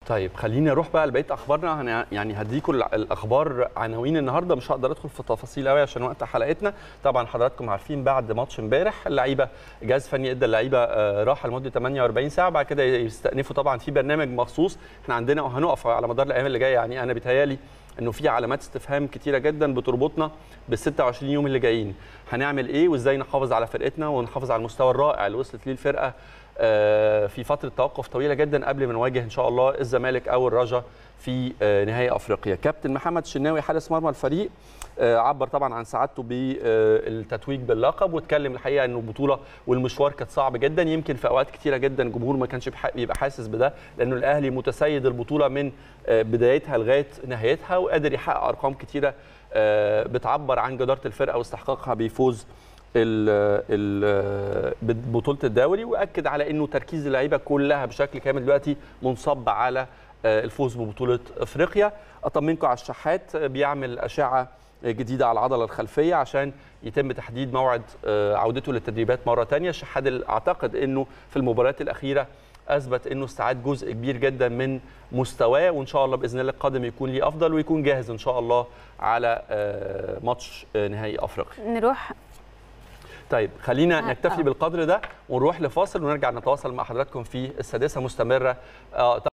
طيب خليني اروح بقى لبقيه اخبارنا هن- يعني هديكم الع- الاخبار عناوين النهارده مش هقدر ادخل في تفاصيل قوي عشان وقت حلقتنا طبعا حضراتكم عارفين بعد ماتش امبارح اللعيبه جهاز فني ادى اللعيبه آه، راحه لمده 48 ساعه بعد كده يستأنفوا طبعا في برنامج مخصوص احنا عندنا وهنقف على مدار الايام اللي جايه يعني انا بيتهيالي انه في علامات استفهام كتيره جدا بتربطنا بال 26 يوم اللي جايين هنعمل ايه وازاي نحافظ على فرقتنا ونحافظ على المستوى الرائع اللي وصلت ليه الفرقه آه، في فتره توقف طويله جدا قبل ما نواجه ان شاء الله الزمالك او الرجا في آه، نهائي افريقيا كابتن محمد الشناوي حارس مرمى الفريق آه، عبر طبعا عن سعادته بالتتويج باللقب واتكلم الحقيقه انه البطوله والمشوار كانت صعب جدا يمكن في اوقات كتيره جدا الجمهور ما كانش بيح- بيبقى حاسس بده لانه الاهلي متسيد البطوله من آه، بدايتها لغايه نهايتها وقادر يحقق ارقام كتيره آه، بتعبر عن جداره الفرقه واستحقاقها بفوز ال- ال- بطوله الدوري واكد على انه تركيز اللعيبه كلها بشكل كامل دلوقتي منصب على آه، الفوز ببطوله افريقيا اطمنكم على الشحات آه، بيعمل اشعه جديده على العضله الخلفيه عشان يتم تحديد موعد آه، عودته للتدريبات مره ثانيه الشحات ال- اعتقد انه في المباريات الاخيره اثبت انه استعاد جزء كبير جدا من مستواه وان شاء الله باذن الله القادم يكون ليه افضل ويكون جاهز ان شاء الله على آه، ماتش آه، نهائي افريقيا نروح طيب خلينا آه، نكتفي آه. بالقدر ده ونروح لفاصل ونرجع نتواصل مع حضراتكم في السادسه مستمره آه،